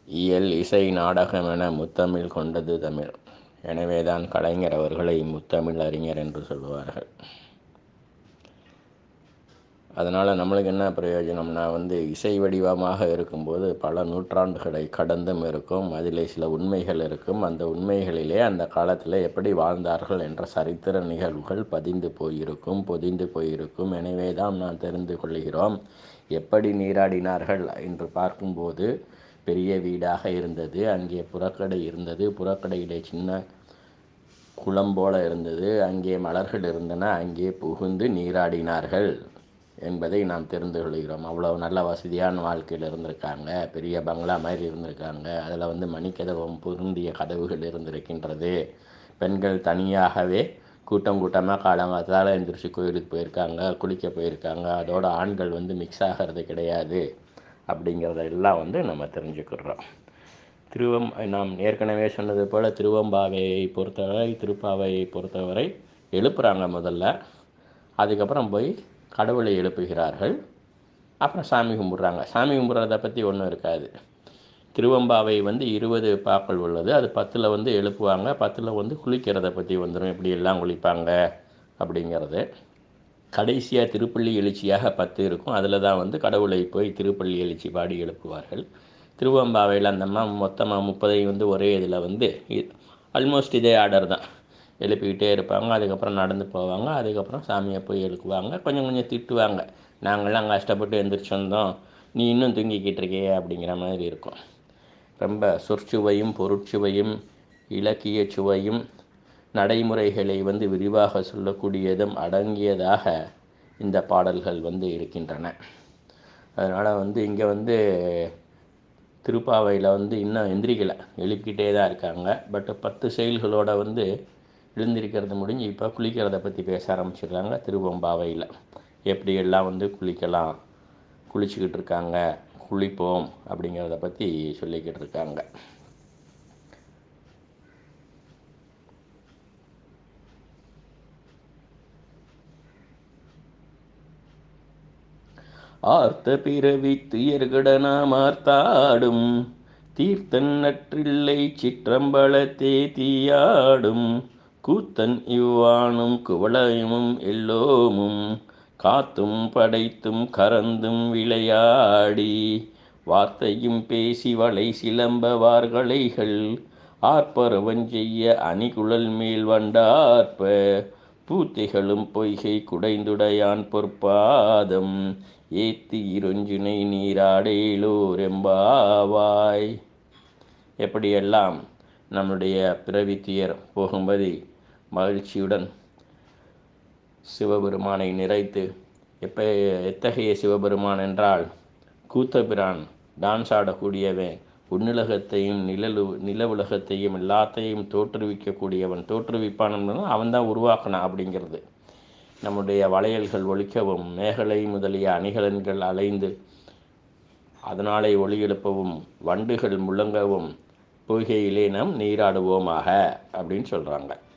இயல் இசை நாடகம் என முத்தமிழ் கொண்டது தமிழ் எனவேதான் கலைஞர் அவர்களை முத்தமிழ் அறிஞர் என்று சொல்லுவார்கள் அதனால் நம்மளுக்கு என்ன பிரயோஜனம்னா வந்து இசை வடிவமாக இருக்கும்போது பல நூற்றாண்டுகளை கடந்தும் இருக்கும் அதில் சில உண்மைகள் இருக்கும் அந்த உண்மைகளிலே அந்த காலத்தில் எப்படி வாழ்ந்தார்கள் என்ற சரித்திர நிகழ்வுகள் பதிந்து போயிருக்கும் பொதிந்து போயிருக்கும் எனவே தான் நாம் தெரிந்து கொள்கிறோம் எப்படி நீராடினார்கள் என்று பார்க்கும்போது பெரிய வீடாக இருந்தது அங்கே புறக்கடை இருந்தது புறக்கடையிலே சின்ன குளம் போல இருந்தது அங்கே மலர்கள் இருந்தன அங்கே புகுந்து நீராடினார்கள் என்பதை நாம் தெரிந்து கொள்கிறோம் அவ்வளோ நல்ல வசதியான வாழ்க்கையில் இருந்திருக்காங்க பெரிய பங்களா மாதிரி இருந்திருக்காங்க அதில் வந்து மணிக்கதவம் பொருந்திய கதவுகள் இருந்திருக்கின்றது பெண்கள் தனியாகவே கூட்டம் கூட்டமாக காலங்காலத்தால் எந்திரிச்சு கோயிலுக்கு போயிருக்காங்க குளிக்க போயிருக்காங்க அதோட ஆண்கள் வந்து மிக்ஸ் ஆகிறது கிடையாது அப்படிங்கிறதெல்லாம் வந்து நம்ம தெரிஞ்சுக்கிறோம் திருவம் நாம் ஏற்கனவே சொன்னது போல் திருவம்பாவையை பொறுத்தவரை திருப்பாவையை பொறுத்தவரை எழுப்புறாங்க முதல்ல அதுக்கப்புறம் போய் கடவுளை எழுப்புகிறார்கள் அப்புறம் சாமி கும்பிட்றாங்க சாமி கும்பிட்றத பற்றி ஒன்றும் இருக்காது திருவம்பாவை வந்து இருபது பாக்கள் உள்ளது அது பத்தில் வந்து எழுப்புவாங்க பத்தில் வந்து குளிக்கிறத பற்றி வந்துடும் எப்படி எல்லாம் குளிப்பாங்க அப்படிங்கிறது கடைசியாக திருப்பள்ளி எழுச்சியாக பத்து இருக்கும் அதில் தான் வந்து கடவுளை போய் திருப்பள்ளி எழுச்சி பாடி எழுப்புவார்கள் திருவம்பாவையில் அந்த அம்மா மொத்தமாக முப்பதை வந்து ஒரே இதில் வந்து ஆல்மோஸ்ட் இதே ஆர்டர் தான் எழுப்பிக்கிட்டே இருப்பாங்க அதுக்கப்புறம் நடந்து போவாங்க அதுக்கப்புறம் சாமியை போய் எழுப்புவாங்க கொஞ்சம் கொஞ்சம் திட்டுவாங்க நாங்கள்லாம் கஷ்டப்பட்டு எந்திரிச்சு வந்தோம் நீ இன்னும் தூங்கிக்கிட்டு இருக்கியே அப்படிங்கிற மாதிரி இருக்கும் ரொம்ப சொற்சுவையும் பொருட்சுவையும் இலக்கிய சுவையும் நடைமுறைகளை வந்து விரிவாக சொல்லக்கூடியதும் அடங்கியதாக இந்த பாடல்கள் வந்து இருக்கின்றன அதனால் வந்து இங்கே வந்து திருப்பாவையில் வந்து இன்னும் எந்திரிக்கலை எழுப்பிக்கிட்டே தான் இருக்காங்க பட் பத்து செயல்களோட வந்து எழுந்திருக்கிறது முடிஞ்சு இப்போ குளிக்கிறத பற்றி பேச ஆரம்பிச்சிடுறாங்க திருவம்பாவையில் எப்படியெல்லாம் வந்து குளிக்கலாம் குளிச்சுக்கிட்டு இருக்காங்க குளிப்போம் அப்படிங்கிறத பற்றி சொல்லிக்கிட்டு இருக்காங்க ஆர்த்த பிறவி துயர்கடனாம் ஆர்த்தாடும் தீர்த்தன் நற்றில்லை சிற்றம்பலத்தே தீயாடும் கூத்தன் இவ்வானும் குவளையமும் எல்லோமும் காத்தும் படைத்தும் கறந்தும் விளையாடி வார்த்தையும் பேசி வளை சிலம்பவார்களைகள் ஆர்ப்பரவன் செய்ய அணிகுழல் மேல் வண்டார்ப்ப பூத்திகளும் பொய்கை குடைந்துடையான் பொற்பாதம் ஏத்தி இருஞ்சினை நீராடேலோர் எம்பாவாய் எப்படியெல்லாம் நம்முடைய பிறவி துயர் போகும்போது மகிழ்ச்சியுடன் சிவபெருமானை நிறைத்து எப்போ எத்தகைய சிவபெருமான் என்றால் கூத்தபிரான் டான்ஸ் ஆடக்கூடியவன் உன்னுலகத்தையும் நிழலு நில உலகத்தையும் எல்லாத்தையும் தோற்றுவிக்கக்கூடியவன் தோற்றுவிப்பான் அவன் தான் உருவாக்கினான் அப்படிங்கிறது நம்முடைய வளையல்கள் ஒழிக்கவும் மேகலை முதலிய அணிகலன்கள் அலைந்து அதனாலே ஒளி எழுப்பவும் வண்டுகள் முழங்கவும் பொய்கையிலே நாம் நீராடுவோமாக அப்படின்னு சொல்கிறாங்க